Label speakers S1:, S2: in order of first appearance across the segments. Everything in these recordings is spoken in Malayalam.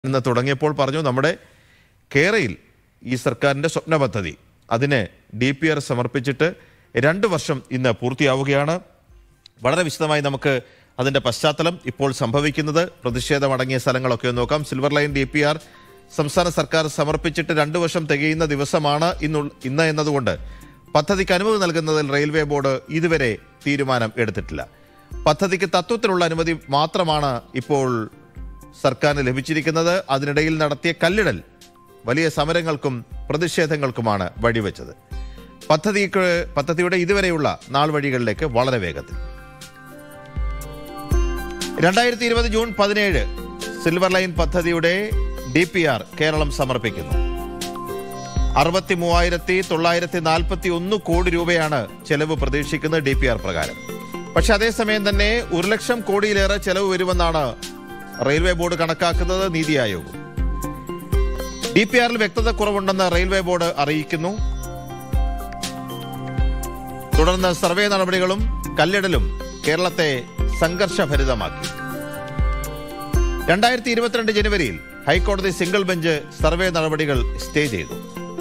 S1: എന്ന് തുടങ്ങിയപ്പോൾ പറഞ്ഞു നമ്മുടെ കേരയിൽ ഈ സർക്കാരിൻ്റെ സ്വപ്ന പദ്ധതി അതിന് ഡി പി ആർ സമർപ്പിച്ചിട്ട് രണ്ട് വർഷം ഇന്ന് പൂർത്തിയാവുകയാണ് വളരെ വിശദമായി നമുക്ക് അതിൻ്റെ പശ്ചാത്തലം ഇപ്പോൾ സംഭവിക്കുന്നത് പ്രതിഷേധമടങ്ങിയ സ്ഥലങ്ങളൊക്കെ ഒന്ന് നോക്കാം Silver Line D P R സംസ്ഥാന സർക്കാർ സമർപ്പിച്ചിട്ട് രണ്ട് വർഷം തികയുന്ന ദിവസമാണ് ഇന്നു ഇന്ന് എന്നതുകൊണ്ട് പദ്ധതിക്ക് അനുമതി നൽകുന്നതിൽ റെയിൽവേ ബോർഡ് ഇതുവരെ തീരുമാനം എടുത്തിട്ടില്ല പദ്ധതിക്ക് തത്വത്തിലുള്ള അനുമതി മാത്രമാണ് ഇപ്പോൾ സർക്കാരിന് ലഭിച്ചിരിക്കുന്നത് അതിനിടയിൽ നടത്തിയ കല്ലിടൽ വലിയ സമരങ്ങൾക്കും പ്രതിഷേധങ്ങൾക്കുമാണ് വഴിവെച്ചത് പദ്ധതിക്ക് പദ്ധതിയുടെ ഇതുവരെയുള്ള നാൾ വഴികളിലേക്ക് വളരെ വേഗത്തിൽ രണ്ടായിരത്തി ഇരുപത് ജൂൺ പതിനേഴ് സിൽവർ ലൈൻ പദ്ധതിയുടെ ഡി പി ആർ കേരളം സമർപ്പിക്കുന്നു അറുപത്തി മൂവായിരത്തി തൊള്ളായിരത്തി നാൽപ്പത്തി ഒന്ന് കോടി രൂപയാണ് ചെലവ് പ്രതീക്ഷിക്കുന്നത് ഡി പി ആർ പ്രകാരം പക്ഷെ അതേസമയം തന്നെ ഒരു ലക്ഷം കോടിയിലേറെ ചെലവ് വരുമെന്നാണ് റെയിൽവേ ബോർഡ് കണക്കാക്കുന്നത് നീതി ആയോഗം ഡി പി ആറിൽ വ്യക്തത കുറവുണ്ടെന്ന് റെയിൽവേ ബോർഡ് അറിയിക്കുന്നു തുടർന്ന് സർവേ നടപടികളും കല്ലിടലും കേരളത്തെ സംഘർഷഭരിതമാക്കി രണ്ടായിരത്തി ഇരുപത്തിരണ്ട് ജനുവരിയിൽ ഹൈക്കോടതി സിംഗിൾ ബെഞ്ച് സർവേ നടപടികൾ സ്റ്റേ ചെയ്തു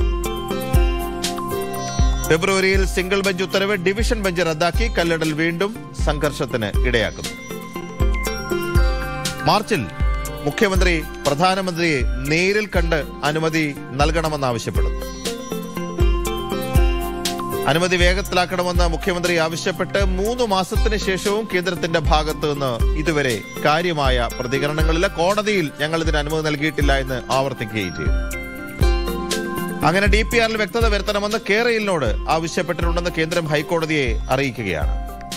S1: ഫെബ്രുവരിയിൽ സിംഗിൾ ബെഞ്ച് ഉത്തരവ് ഡിവിഷൻ ബെഞ്ച് റദ്ദാക്കി കല്ലിടൽ വീണ്ടും സംഘർഷത്തിന് ഇടയാക്കുന്നു മാർച്ചിൽ മുഖ്യമന്ത്രി പ്രധാനമന്ത്രിയെ നേരിൽ കണ്ട് അനുമതി നൽകണമെന്നാവശ്യപ്പെടുന്നു അനുമതി വേഗത്തിലാക്കണമെന്ന് മുഖ്യമന്ത്രി ആവശ്യപ്പെട്ട് മൂന്ന് മാസത്തിന് ശേഷവും കേന്ദ്രത്തിന്റെ ഭാഗത്തു നിന്ന് ഇതുവരെ കാര്യമായ പ്രതികരണങ്ങളില്ല കോടതിയിൽ ഞങ്ങൾ ഇതിന് അനുമതി നൽകിയിട്ടില്ല എന്ന് ആവർത്തിക്കുകയും ചെയ്തു അങ്ങനെ ഡി പി ആറിൽ വ്യക്തത വരുത്തണമെന്ന് കേരളിനോട് ആവശ്യപ്പെട്ടിട്ടുണ്ടെന്ന് കേന്ദ്രം ഹൈക്കോടതിയെ അറിയിക്കുകയാണ്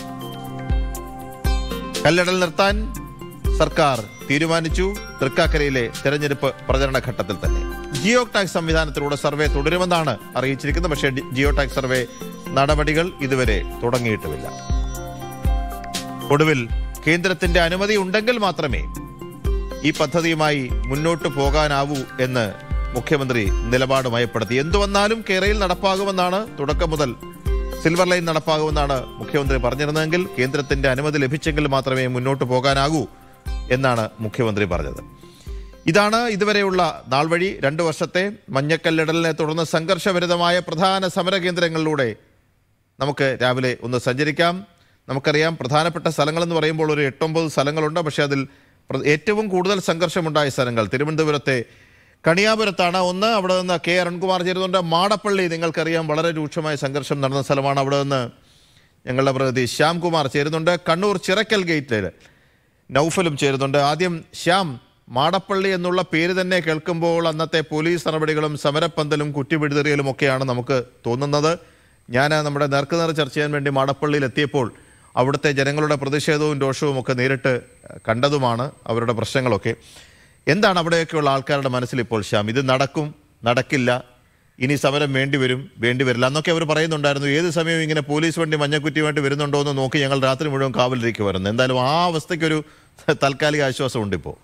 S1: കല്ലടൽ നിർത്താൻ സർക്കാർ തീരുമാനിച്ചു തൃക്കാക്കരയിലെ തെരഞ്ഞെടുപ്പ് പ്രചരണ ഘട്ടത്തിൽ തന്നെ ജിയോ ടാക്സ് സംവിധാനത്തിലൂടെ സർവേ തുടരുമെന്നാണ് അറിയിച്ചിരിക്കുന്നത് പക്ഷേ ഡി- ജിയോ ടാക്സ് സർവേ നടപടികൾ ഇതുവരെ തുടങ്ങിയിട്ടുമില്ല ഒടുവിൽ കേന്ദ്രത്തിന്റെ അനുമതി ഉണ്ടെങ്കിൽ മാത്രമേ ഈ പദ്ധതിയുമായി മുന്നോട്ട് പോകാനാവൂ എന്ന് മുഖ്യമന്ത്രി നിലപാട് മയപ്പെടുത്തി എന്തു വന്നാലും കേരളയിൽ നടപ്പാകുമെന്നാണ് തുടക്കം മുതൽ സിൽവർ ലൈൻ നടപ്പാകുമെന്നാണ് മുഖ്യമന്ത്രി പറഞ്ഞിരുന്നതെങ്കിൽ കേന്ദ്രത്തിന്റെ അനുമതി ലഭിച്ചെങ്കിൽ മാത്രമേ മുന്നോട്ട് പോകാനാകൂ എന്നാണ് മുഖ്യമന്ത്രി പറഞ്ഞത് ഇതാണ് ഇതുവരെയുള്ള നാൾ വഴി രണ്ടു വർഷത്തെ മഞ്ഞക്കല്ലിടലിനെ തുടർന്ന് സംഘർഷഭരിതമായ പ്രധാന സമര കേന്ദ്രങ്ങളിലൂടെ നമുക്ക് രാവിലെ ഒന്ന് സഞ്ചരിക്കാം നമുക്കറിയാം പ്രധാനപ്പെട്ട സ്ഥലങ്ങളെന്ന് പറയുമ്പോൾ ഒരു എട്ടൊമ്പത് സ്ഥലങ്ങളുണ്ട് പക്ഷേ അതിൽ പ്ര- ഏറ്റവും കൂടുതൽ സംഘർഷമുണ്ടായ സ്ഥലങ്ങൾ തിരുവനന്തപുരത്തെ കണിയാപുരത്താണ് ഒന്ന് അവിടെ നിന്ന് കെ അരുൺകുമാർ ചേരുന്നുണ്ട് മാടപ്പള്ളി നിങ്ങൾക്കറിയാം വളരെ രൂക്ഷമായ സംഘർഷം നടന്ന സ്ഥലമാണ് അവിടെ നിന്ന് ഞങ്ങളുടെ പ്രതിനിധി ശ്യാംകുമാർ ചേരുന്നുണ്ട് കണ്ണൂർ ചിറക്കൽ ഗേറ്റിൽ നൗഫലും ചേരുന്നുണ്ട് ആദ്യം ശ്യാം മാടപ്പള്ളി എന്നുള്ള പേര് തന്നെ കേൾക്കുമ്പോൾ അന്നത്തെ പോലീസ് നടപടികളും സമരപ്പന്തലും കുറ്റിപിടുതെറിയലും ഒക്കെയാണ് നമുക്ക് തോന്നുന്നത് ഞാൻ നമ്മുടെ നേർക്കുനേർ ചർച്ച ചെയ്യാൻ വേണ്ടി മാടപ്പള്ളിയിൽ എത്തിയപ്പോൾ അവിടുത്തെ ജനങ്ങളുടെ പ്രതിഷേധവും രോഷവും ഒക്കെ നേരിട്ട് കണ്ടതുമാണ് അവരുടെ പ്രശ്നങ്ങളൊക്കെ എന്താണ് അവിടെയൊക്കെയുള്ള ആൾക്കാരുടെ മനസ്സിൽ ഇപ്പോൾ ശ്യാം ഇത് നടക്കും നടക്കില്ല ഇനി സമരം വേണ്ടി വരും വേണ്ടി വരില്ല എന്നൊക്കെ അവർ പറയുന്നുണ്ടായിരുന്നു ഏത് സമയവും ഇങ്ങനെ പോലീസ് വണ്ടി മഞ്ഞക്കുറ്റിയുമായിട്ട് വരുന്നുണ്ടോ എന്ന് നോക്കി ഞങ്ങൾ രാത്രി മുഴുവൻ കാവലിരിക്കുമായിരുന്നു എന്തായാലും ആ അവസ്ഥയ്ക്കൊരു താൽക്കാലിക ആശ്വാസമുണ്ട് ഇപ്പോൾ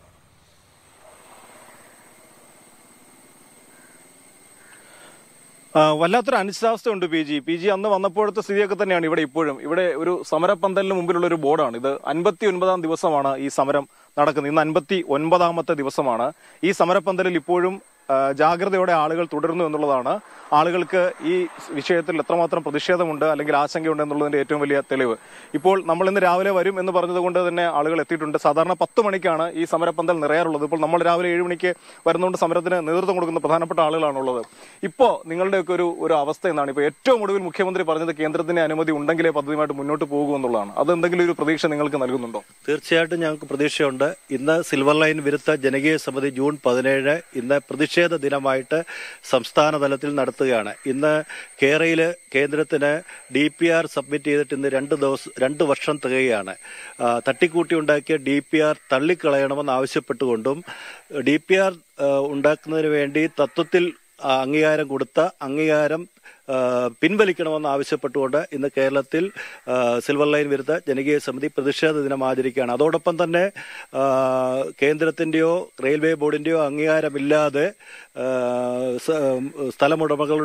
S2: ആ, വല്ലാത്തൊരു അനിശ്ചിതാവസ്ഥയുണ്ട് പി ജി പി ജി അന്ന് വന്നപ്പോഴത്തെ സ്ഥിതിയൊക്കെ തന്നെയാണ് ഇവിടെ ഇപ്പോഴും ഇവിടെ ഒരു സമരപ്പന്തലിന് മുമ്പിലുള്ള ഒരു ബോർഡാണ് ഇത് അൻപത്തി ഒൻപതാം ദിവസമാണ് ഈ സമരം നടക്കുന്നത് ഇന്ന് അൻപത്തി ഒൻപതാമത്തെ ദിവസമാണ് ഈ സമരപ്പന്തലിൽ ഇപ്പോഴും ആ, ജാഗ്രതയോടെ ആളുകൾ തുടരുന്നു എന്നുള്ളതാണ് ആളുകൾക്ക് ഈ വിഷയത്തിൽ എത്രമാത്രം പ്രതിഷേധമുണ്ട് അല്ലെങ്കിൽ ആശങ്കയുണ്ട് എന്നുള്ളതിന്റെ ഏറ്റവും വലിയ തെളിവ് ഇപ്പോൾ നമ്മൾ ഇന്ന് രാവിലെ വരും എന്ന് പറഞ്ഞതുകൊണ്ട് തന്നെ ആളുകൾ എത്തിയിട്ടുണ്ട് സാധാരണ പത്ത് മണിക്കാണ് ഈ സമരപ്പന്തൽ നിറയാറുള്ളത് ഇപ്പോൾ നമ്മൾ രാവിലെ ഏഴ് മണിക്ക് വരുന്നതുകൊണ്ട് സമരത്തിന് നേതൃത്വം കൊടുക്കുന്ന പ്രധാനപ്പെട്ട ആളുകളാണുള്ളത് ഇപ്പോൾ നിങ്ങളുടെയൊക്കെ ഒരു ഒരു അവസ്ഥ എന്താണ് ഇപ്പോൾ ഏറ്റവും ഒടുവിൽ മുഖ്യമന്ത്രി പറഞ്ഞത് കേന്ദ്രത്തിന്റെ അനുമതി ഉണ്ടെങ്കിലേ പദ്ധതിയുമായിട്ട് മുന്നോട്ട് പോകും എന്നുള്ളതാണ് അത് എന്തെങ്കിലും ഒരു പ്രതീക്ഷ നിങ്ങൾക്ക് നൽകുന്നുണ്ടോ
S3: തീർച്ചയായിട്ടും ഞങ്ങൾക്ക് പ്രതീക്ഷയുണ്ട് ഇന്ന് സിൽവർ ലൈൻ വിരുദ്ധ ജനകീയ സമിതി ജൂൺ പതിനേഴ് ഇന്ന് പ്രതിഷേധ ദിനമായിട്ട് സംസ്ഥാന തലത്തിൽ നടത്തുകയാണ് ഇന്ന് കേരളയിൽ കേന്ദ്രത്തിന് ഡി പി ആർ സബ്മിറ്റ് ചെയ്തിട്ട് ഇന്ന് രണ്ട് ദിവസം രണ്ട് വർഷം തികയാണ് ആ, തട്ടിക്കൂട്ടി ഉണ്ടാക്കിയ ഡി പി ആർ തള്ളിക്കളയണമെന്ന് ആവശ്യപ്പെട്ടുകൊണ്ടും ഡി പി ആർ ഉണ്ടാക്കുന്നതിന് വേണ്ടി തത്വത്തിൽ ആ, അംഗീകാരം കൊടുത്ത അംഗീകാരം ആ, പിൻവലിക്കണമെന്ന് ആവശ്യപ്പെട്ടുകൊണ്ട് ഇന്ന് കേരളത്തിൽ ആ, സിൽവർ ലൈൻ വിരുദ്ധ ജനകീയ സമിതി പ്രതിഷേധ ദിനം ആചരിക്കുകയാണ് അതോടൊപ്പം തന്നെ ആ, കേന്ദ്രത്തിന്റെയോ റെയിൽവേ ബോർഡിന്റെയോ അംഗീകാരമില്ലാതെ ആ, സ- സ്ഥലമുടമകളുടെ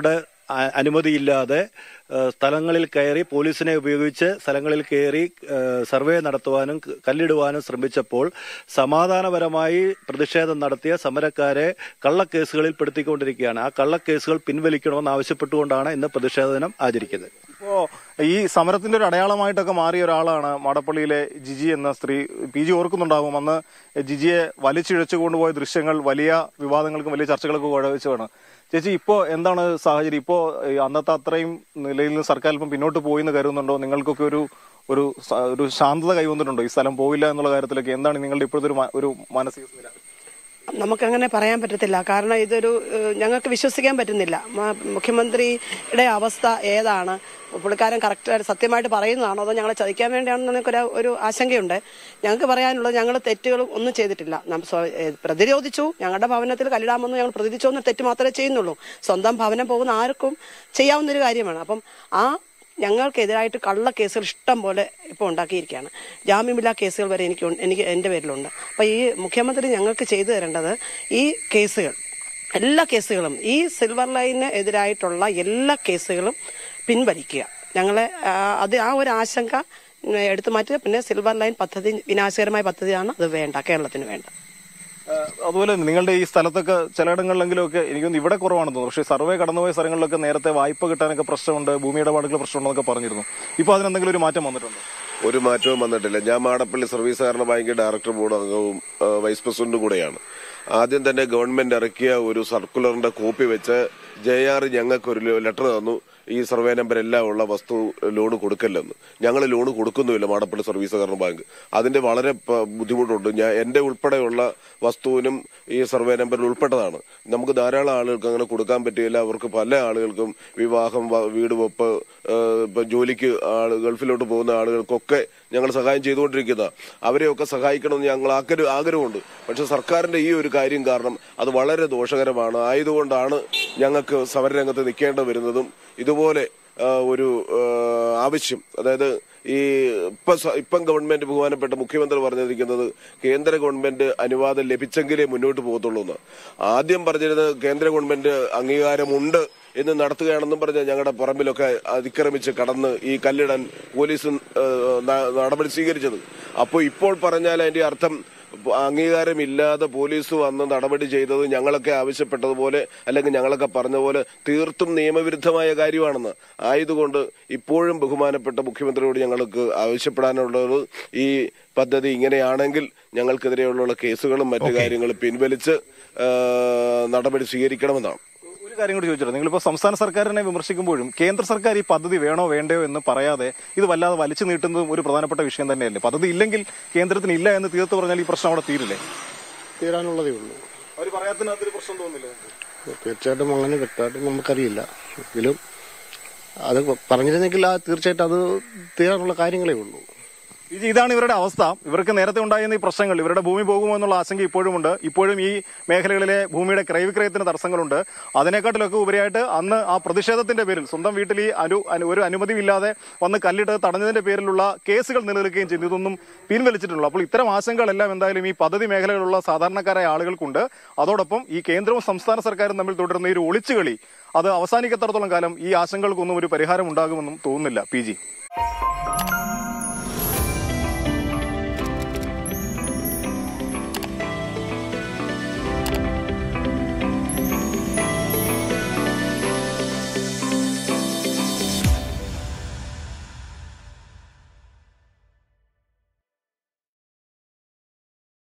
S3: അ- അനുമതിയില്ലാതെ ഏഹ്, സ്ഥലങ്ങളിൽ കയറി പോലീസിനെ ഉപയോഗിച്ച് സ്ഥലങ്ങളിൽ കയറി ഏഹ്, സർവേ നടത്തുവാനും ക- കല്ലിടുവാനും ശ്രമിച്ചപ്പോൾ സമാധാനപരമായി പ്രതിഷേധം നടത്തിയ സമരക്കാരെ കള്ളക്കേസുകളിൽ പെടുത്തിക്കൊണ്ടിരിക്കുകയാണ് ആ കള്ളക്കേസുകൾ പിൻവലിക്കണമെന്ന് ആവശ്യപ്പെട്ടുകൊണ്ടാണ് ഇന്ന് പ്രതിഷേധ ദിനം ആചരിക്കുന്നത്
S2: ഇപ്പോ ഈ സമരത്തിന്റെ ഒരു അടയാളമായിട്ടൊക്കെ മാറിയ ഒരാളാണ് മാടപ്പള്ളിയിലെ ജിജി എന്ന സ്ത്രീ പി ജി ഓർക്കുന്നുണ്ടാവും അന്ന് ജിജിയെ വലിച്ചിഴച്ചു കൊണ്ടുപോയ ദൃശ്യങ്ങൾ വലിയ വിവാദങ്ങൾക്കും വലിയ ചർച്ചകൾക്കും വഴിവെച്ചതാണ് ചേച്ചി ഇപ്പോ എന്താണ് സാഹചര്യം ഇപ്പോ ഈ അന്നത്തെ അത്രയും നിലയിൽ സർക്കാർ ഇപ്പം പിന്നോട്ട് പോയി എന്ന് കരുതുന്നുണ്ടോ നിങ്ങൾക്കൊക്കെ ഒരു ഒരു സ- ഒരു ശാന്തത കൈവന്നിട്ടുണ്ടോ ഈ സ്ഥലം പോയില്ല എന്നുള്ള കാര്യത്തിലൊക്കെ എന്താണ് നിങ്ങളുടെ ഇപ്പോഴത്തെ ഒരു മ- ഒരു മാനസിക നില
S4: നമുക്കങ്ങനെ പറയാൻ പറ്റത്തില്ല കാരണം ഇതൊരു ഏഹ്, ഞങ്ങൾക്ക് വിശ്വസിക്കാൻ പറ്റുന്നില്ല മ- മുഖ്യമന്ത്രിയുടെ അവസ്ഥ ഏതാണ് പുള്ളിക്കാരൻ കറക്റ്റ് സത്യമായിട്ട് പറയുന്നതാണോ അതോ ഞങ്ങളെ ചതിക്കാൻ വേണ്ടിയാണെന്ന് ഞങ്ങൾക്കൊരു ഒരു ആശങ്കയുണ്ട് ഞങ്ങൾക്ക് പറയാനുള്ളത് ഞങ്ങൾ തെറ്റുകളും ഒന്നും ചെയ്തിട്ടില്ല നം- സ്വ- ഏഹ്, പ്രതിരോധിച്ചു ഞങ്ങളുടെ ഭവനത്തിൽ കല്ലിടാമെന്ന് ഞങ്ങൾ പ്രതിരോധിച്ചു എന്ന തെറ്റ് മാത്രമേ ചെയ്യുന്നുള്ളൂ സ്വന്തം ഭവനം പോകുന്ന ആർക്കും ചെയ്യാവുന്ന ഒരു കാര്യമാണ് അപ്പം ആ ഞങ്ങൾക്കെതിരായിട്ട് കള്ള കേസുകൾ ഇഷ്ടം പോലെ ഇപ്പോൾ ഉണ്ടാക്കിയിരിക്കുകയാണ് ജാമ്യമില്ലാ കേസുകൾ വരെ എനിക്ക് ഉണ്ട്- എനിക്ക് എൻ്റെ പേരിലുണ്ട് അപ്പോൾ ഈ മുഖ്യമന്ത്രി ഞങ്ങൾക്ക് ചെയ്തു തരേണ്ടത് ഈ കേസുകൾ എല്ലാ കേസുകളും ഈ സിൽവർ ലൈനിന് എതിരായിട്ടുള്ള എല്ലാ കേസുകളും പിൻവലിക്കുക ഞങ്ങളെ ആ, അത് ആ ഒരു ആശങ്ക ഉം, എടുത്തു മാറ്റുക പിന്നെ സിൽവർ ലൈൻ പദ്ധതി വിനാശകരമായ പദ്ധതിയാണ് അത് വേണ്ട കേരളത്തിന് വേണ്ട
S2: ഏഹ് അതുപോലെ നിങ്ങളുടെ ഈ സ്ഥലത്തൊക്കെ ചിലയിടങ്ങളിലെങ്കിലും ഒക്കെ എനിക്കൊന്ന് ഇവിടെ കുറവാണെന്ന് തോന്നുന്നു പക്ഷേ സർവേ കടന്നുപോയ സ്ഥലങ്ങളിലൊക്കെ നേരത്തെ വായ്പ കിട്ടാനൊക്കെ പ്രശ്നമുണ്ട് ഭൂമി ഇടപാടുകൾ പ്രശ്നമുണ്ടെന്നൊക്കെ പറഞ്ഞിരുന്നു ഇപ്പൊ അതിനെന്തെങ്കിലും ഒരു മാറ്റം വന്നിട്ടുണ്ടോ
S5: ഒരു മാറ്റവും വന്നിട്ടില്ല ഞാൻ മാടപ്പള്ളി സർവീസ് സഹകരണ ബാങ്ക് ഡയറക്ടർ ബോർഡ് അംഗവും ആ, വൈസ് പ്രസിഡന്റും കൂടെയാണ് ആദ്യം തന്നെ ഗവൺമെന്റ് ഇറക്കിയ ഒരു സർക്കുലറിന്റെ കോപ്പി വെച്ച് ജെ ആർ ഞങ്ങൾക്ക് ഒരു ലെറ്റർ തന്നു ഈ സർവേ നമ്പർ എല്ലാം ഉള്ള വസ്തു ലോൺ കൊടുക്കല്ലെന്ന് ഞങ്ങൾ ലോൺ കൊടുക്കുന്നുമില്ല മാടപ്പള്ളി സർവീസ് സഹകരണ ബാങ്ക് അതിന്റെ വളരെ പ- ബുദ്ധിമുട്ടുണ്ട് ഞാൻ എന്റെ ഉൾപ്പെടെയുള്ള വസ്തുവിനും ഈ സർവേ നമ്പറിൽ ഉൾപ്പെട്ടതാണ് നമുക്ക് ധാരാളം ആളുകൾക്ക് അങ്ങനെ കൊടുക്കാൻ പറ്റിയില്ല അവർക്ക് പല ആളുകൾക്കും വിവാഹം വ- വീട് വെപ്പ് ഏഹ്, ഇപ്പൊ ജോലിക്ക് ആള് ഗൾഫിലോട്ട് പോകുന്ന ആളുകൾക്കൊക്കെ ഞങ്ങൾ സഹായം ചെയ്തുകൊണ്ടിരിക്കുന്ന അവരെയൊക്കെ സഹായിക്കണമെന്ന് ഞങ്ങൾ ആഗ്രഹ ആഗ്രഹമുണ്ട് പക്ഷെ സർക്കാരിന്റെ ഈ ഒരു കാര്യം കാരണം അത് വളരെ ദോഷകരമാണ് ആയതുകൊണ്ടാണ് ഞങ്ങൾക്ക് സമരരംഗത്ത് നിൽക്കേണ്ടി വരുന്നതും ഇതുപോലെ ആ, ഒരു ആ, ആവശ്യം അതായത് ഈ ഇപ്പൊ സ- ഇപ്പം ഗവൺമെന്റ് ബഹുമാനപ്പെട്ട മുഖ്യമന്ത്രി പറഞ്ഞിരിക്കുന്നത് കേന്ദ്ര ഗവൺമെന്റ് അനുവാദം ലഭിച്ചെങ്കിലേ മുന്നോട്ട് പോകത്തുള്ളൂ എന്ന് ആദ്യം പറഞ്ഞിരുന്നത് കേന്ദ്ര ഗവൺമെന്റ് അംഗീകാരമുണ്ട് എന്ന് നടത്തുകയാണെന്നും പറഞ്ഞ് ഞങ്ങളുടെ പറമ്പിലൊക്കെ അതിക്രമിച്ച് കടന്ന് ഈ കല്ലിടാൻ പോലീസ് ആ, ന- നടപടി സ്വീകരിച്ചത് അപ്പോൾ ഇപ്പോൾ പറഞ്ഞാൽ അതിന്റെ അർത്ഥം അംഗീകാരമില്ലാതെ പോലീസ് വന്ന് നടപടി ചെയ്തത് ഞങ്ങളൊക്കെ ആവശ്യപ്പെട്ടതുപോലെ അല്ലെങ്കിൽ ഞങ്ങളൊക്കെ പറഞ്ഞ പോലെ തീർത്തും നിയമവിരുദ്ധമായ കാര്യമാണെന്ന് ആയതുകൊണ്ട് ഇപ്പോഴും ബഹുമാനപ്പെട്ട മുഖ്യമന്ത്രിയോട് ഞങ്ങൾക്ക് ആവശ്യപ്പെടാനുള്ളത് ഈ പദ്ധതി ഇങ്ങനെയാണെങ്കിൽ ഞങ്ങൾക്കെതിരെയുള്ള കേസുകളും മറ്റു കാര്യങ്ങളും പിൻവലിച്ച് ആ, നടപടി സ്വീകരിക്കണമെന്നാണ്
S2: ഒരു കാര്യം കൂടി ചോദിച്ചോട്ടെ നിങ്ങളിപ്പോ സംസ്ഥാന സർക്കാരിനെ വിമർശിക്കുമ്പോഴും കേന്ദ്ര സർക്കാർ ഈ പദ്ധതി വേണോ വേണ്ടയോ എന്ന് പറയാതെ ഇത് വല്ലാതെ വലിച്ചു നീട്ടുന്നതും ഒരു പ്രധാനപ്പെട്ട വിഷയം തന്നെയല്ലേ പദ്ധതി ഇല്ലെങ്കിൽ കേന്ദ്രത്തിന് ഇല്ല എന്ന് തീർത്ത് പറഞ്ഞാൽ ഈ പ്രശ്നം അവിടെ തീരില്ലേ
S6: തീരാനുള്ളതേ ഉള്ളൂ
S2: അവർ പറയാത്തതിനകത്തൊരു പ്രശ്നം തോന്നില്ല
S6: തീർച്ചയായിട്ടും അങ്ങനെ വ്യക്തമായിട്ട് നമുക്കറിയില്ല എങ്കിലും അത് പറഞ്ഞിരുന്നെങ്കിൽ ആ തീർച്ചയായിട്ടും അത് തീരാനുള്ള കാര്യങ്ങളേ ഉള്ളൂ
S2: ഇത് ഇതാണ് ഇവരുടെ അവസ്ഥ ഇവർക്ക് നേരത്തെ ഉണ്ടായിരുന്ന ഈ പ്രശ്നങ്ങൾ ഇവരുടെ ഭൂമി പോകുമോ എന്നുള്ള ആശങ്ക ഇപ്പോഴുമുണ്ട് ഇപ്പോഴും ഈ മേഖലകളിലെ ഭൂമിയുടെ ക്രയവിക്രയത്തിന് തടസ്സങ്ങളുണ്ട് അതിനെക്കാട്ടിലൊക്കെ ഉപരിയായിട്ട് അന്ന് ആ പ്രതിഷേധത്തിന്റെ പേരിൽ സ്വന്തം വീട്ടിൽ ഈ അനു അനു- ഒരു അനുമതിയില്ലാതെ വന്ന് കല്ലിട്ട് തടഞ്ഞതിന്റെ പേരിലുള്ള കേസുകൾ നിലനിൽക്കുകയും ചെയ്തു ഇതൊന്നും പിൻവലിച്ചിട്ടുള്ളൂ അപ്പോൾ ഇത്തരം ആശങ്കകളെല്ലാം എന്തായാലും ഈ പദ്ധതി മേഖലകളിലുള്ള സാധാരണക്കാരായ ആളുകൾക്കുണ്ട് അതോടൊപ്പം ഈ കേന്ദ്രവും സംസ്ഥാന സർക്കാരും തമ്മിൽ തുടരുന്ന ഈ ഒരു ഒളിച്ചുകളി അത് അവസാനിക്കത്തടത്തോളം കാലം ഈ ആശങ്കകൾക്കൊന്നും ഒരു പരിഹാരം ഉണ്ടാകുമെന്നും തോന്നുന്നില്ല പി ജി